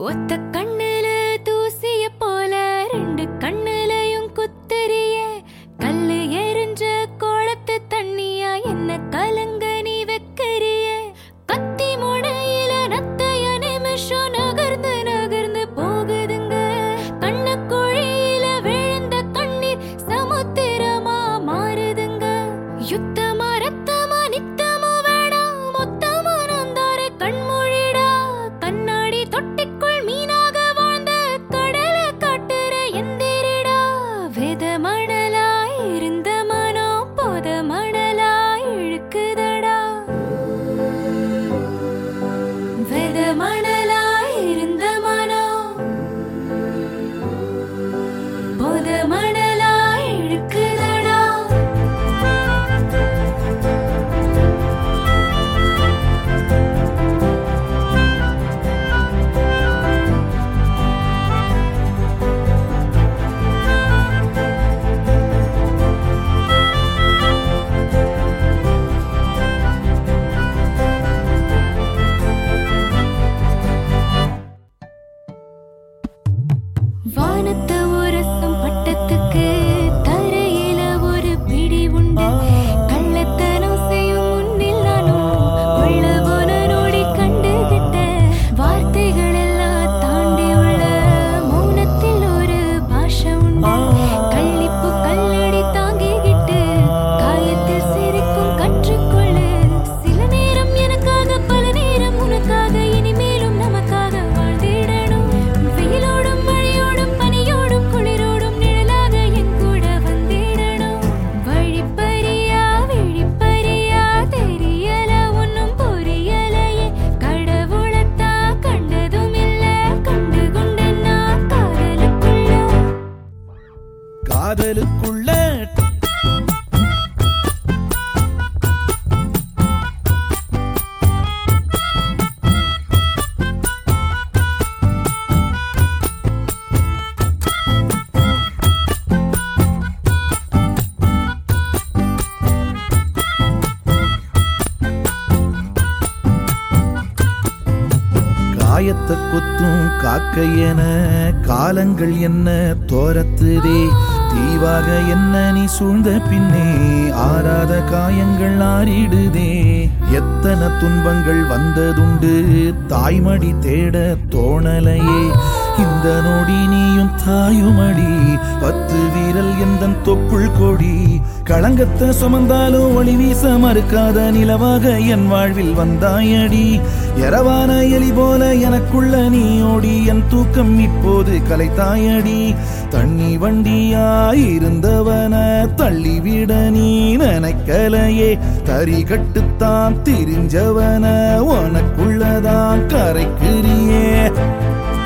ஒத்த கண்ணுல தூசிய போல ரெண்டு கண்ணுலயும் குத்தறிய கல்லு எரிஞ்ச கோலத்து தண்ணியா என்ன கலங்க நீ வெக்கறிய கத்தி முனையில நத்தைய நிமிஷம் நகர்ந்து நகர்ந்து போகுதுங்க கண்ண குழியில விழுந்த கண்ணீர் சமுத்திரமா மாறுதுங்க யுத்தமா ரத்தமா நித்தமா வேணாம் மொத்தமா நந்தாரே கண்மொழிடா கண்ணாடி தொட்டிக்குள் மீனாக வாழ்ந்த கடலை காட்டுற எந்திரிடா வேத மணலாய் இருந்த மனம் போத மணலாய் இழுக்குதடா வேத மணலாய் இருந்த மனம் போத மணலாய் இழுக்குதடா வானத்தை உரசும் பட்டத்துக்கு தரையில ஒரு பிடி உண்டு கள்ளத்தனம் செய்யும் முன்னில் நானும் உள்ள போன நோடி கண்டுகிட்ட வார்த்தைகள் எல்லாம் தாண்டி உள்ள மௌனத்தில் ஒரு பாஷை உண்டு கள்ளிப்பு கல்லடி தாங்கிக்கிட்டு காயத்தில் சிரிக்கும் கற்றுக்கொள்ளு சில நேரம் எனக்காக பல நேரம் உனக்காக இனிமேலும் நமக்காக வாழ்ந்திடணும் வெயிலோடும் மழையோடும் பனியோடும் குளிரோடும் நிழலாக என் கூட வந்திடணும் வழிப்பறியா விழிப்பறியா தெரியல ஒன்னும் புரியலையே கடவுளத்தா கண்டதும் இல்ல கண்டு கொண்டேன்னா காதலுக்குள்ள காதலுக்குள்ள காயத்தை கொத்தும் காக்கை என காலங்கள் என்ன தோரத்துதே தீவாக என்ன நீ சூழ்ந்த பின்னே ஆறாத காயங்கள் ஆறிடுதே எத்தனை துன்பங்கள் வந்ததுண்டு தாய்மடி தேட தோணலையே இந்த நொடி நீயும் தாயுமடி பத்து வீரல் எந்தன் தொப்புள் கொடி களங்கத்தை சுமந்தாலும் ஒளி வீச மறுக்காத நிலவாக என் வாழ்வில் வந்தாயடி எரவான எலி போல எனக்குள்ள நீ ஓடி என் தூக்கம் இப்போது கலைத்தாயடி தண்ணி வண்டியாயிருந்தவன தள்ளிவிட நீ நினைக்கலையே தறி கட்டுத்தான் திரிஞ்சவன உனக்குள்ளதான் கரைக்கிறியே